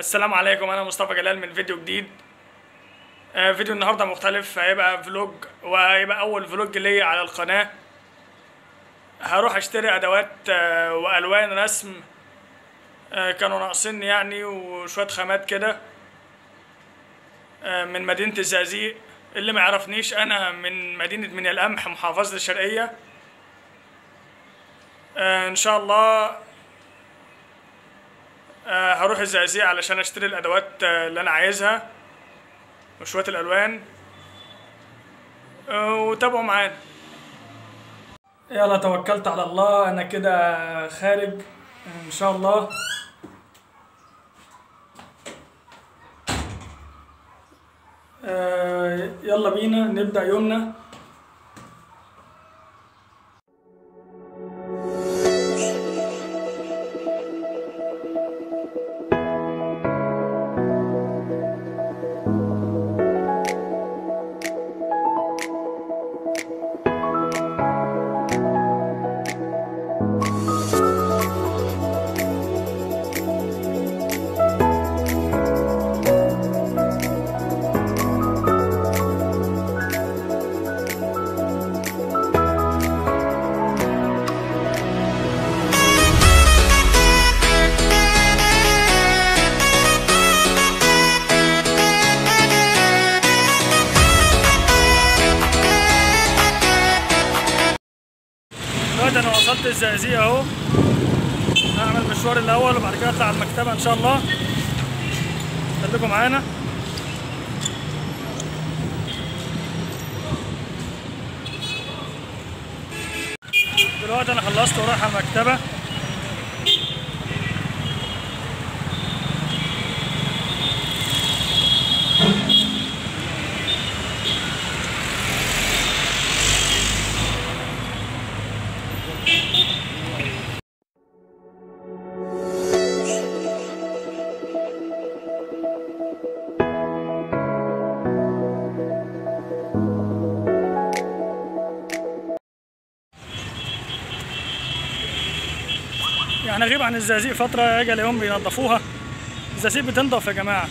السلام عليكم انا مصطفى جلال من فيديو جديد آه، فيديو النهارده مختلف هيبقى فلوج وهيبقى اول فلوج ليا على القناه هروح اشتري ادوات آه، والوان رسم آه، كانوا ناقصيني يعني وشويه خامات كده آه، من مدينه الزقازيق اللي ما يعرفنيش انا من مدينه من القمح محافظه الشرقيه آه، ان شاء الله آه، هروح الزقازيق علشان اشتري الادوات آه، اللي انا عايزها وشويه الالوان آه، وتابعوا معانا يلا توكلت على الله انا كده خارج ان شاء الله آه، يلا بينا نبدأ يومنا دلوقتي انا وصلت الزقازيق اهو هعمل مشوار الاول وبعد كده اطلع على المكتبه ان شاء الله خليكم معانا دلوقتي انا خلصت ورايح على المكتبه يعني اغيب عن الزقازيق فتره اجي الاقيهم بينظفوها الزقازيق بتنضف يا جماعه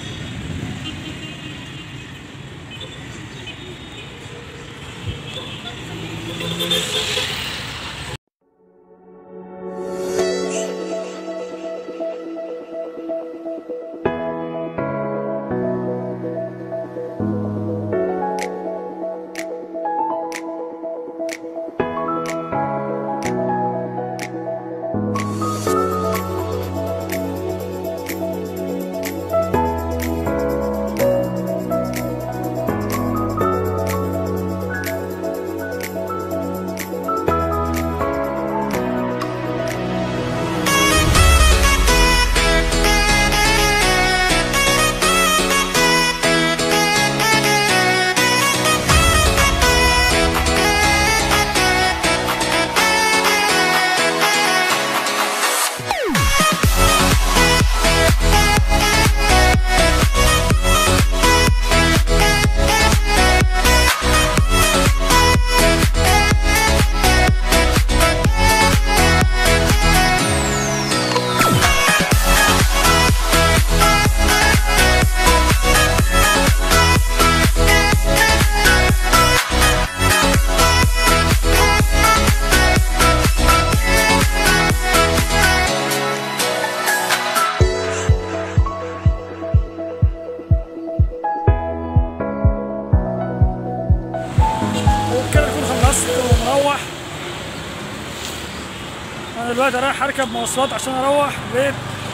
وبكده نكون خلصت ومروح انا دلوقتي رايح اركب مواصلات عشان اروح البيت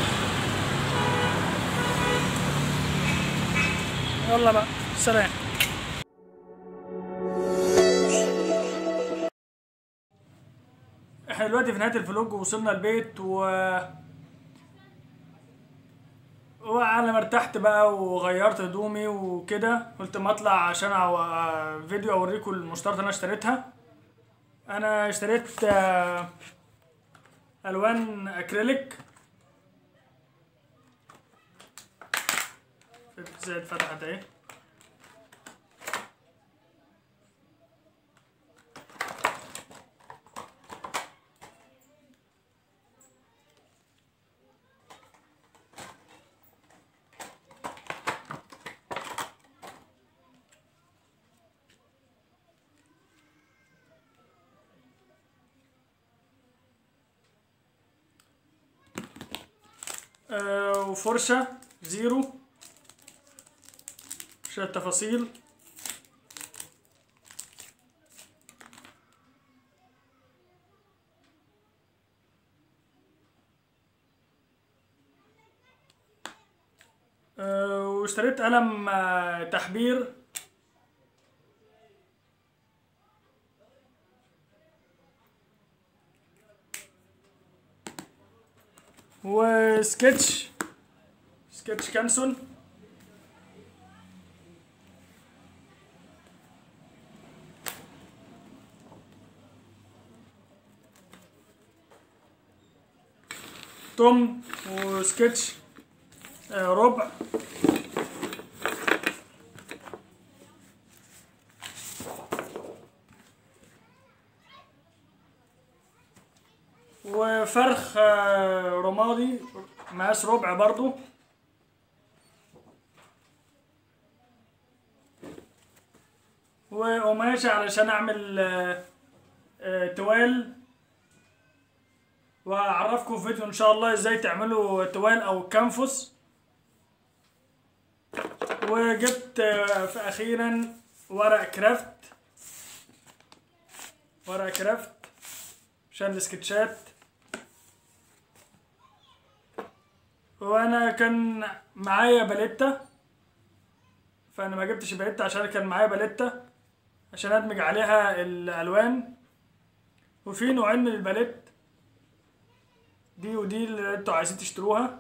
يلا بقى سلام احنا دلوقتي في نهاية الفلوج ووصلنا البيت و وعلى ما ارتحت بقى وغيرت هدومي وكده قلت ما اطلع عشان أو- فيديو اوريكم المشتريات اللي انا اشتريتها انا اشتريت آه، الوان اكريليك زي اتفتحت اهي آه، وفرشة زيرو شوية تفاصيل آه، واشتريت قلم آه، تحبير وسكتش سكتش كانسون توم وسكتش آه، ربع وفرخ آه، رمادي مقاس ربع برضو وقماشة علشان اعمل آه، آه، توال واعرفكم في فيديو ان شاء الله ازاي تعملوا توال او كانفوس وجبت آه، في اخيرا ورق كرافت ورق كرافت عشان السكتشات وانا كان معايا باليتا فانا ما جبتش باليتا عشان كان معايا باليتا عشان ادمج عليها الالوان وفي نوعين من الباليت دي ودي اللي انتوا عايزين تشتروها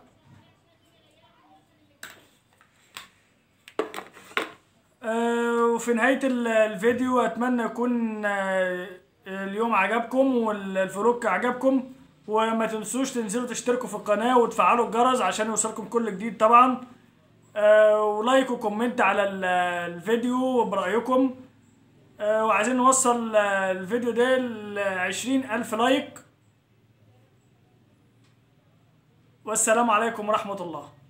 آه، وفي نهاية ال- الفيديو أتمنى يكون آه، اليوم عجبكم والفلوج عجبكم وما تنسوش تنزلوا تشتركوا في القناة وتفعلوا الجرس عشان يوصلكم كل جديد طبعا آه، ولايك وكومنت على ال- الفيديو برأيكم آه، وعايزين نوصل آه، الفيديو ده لعشرين ألف لايك والسلام عليكم ورحمة الله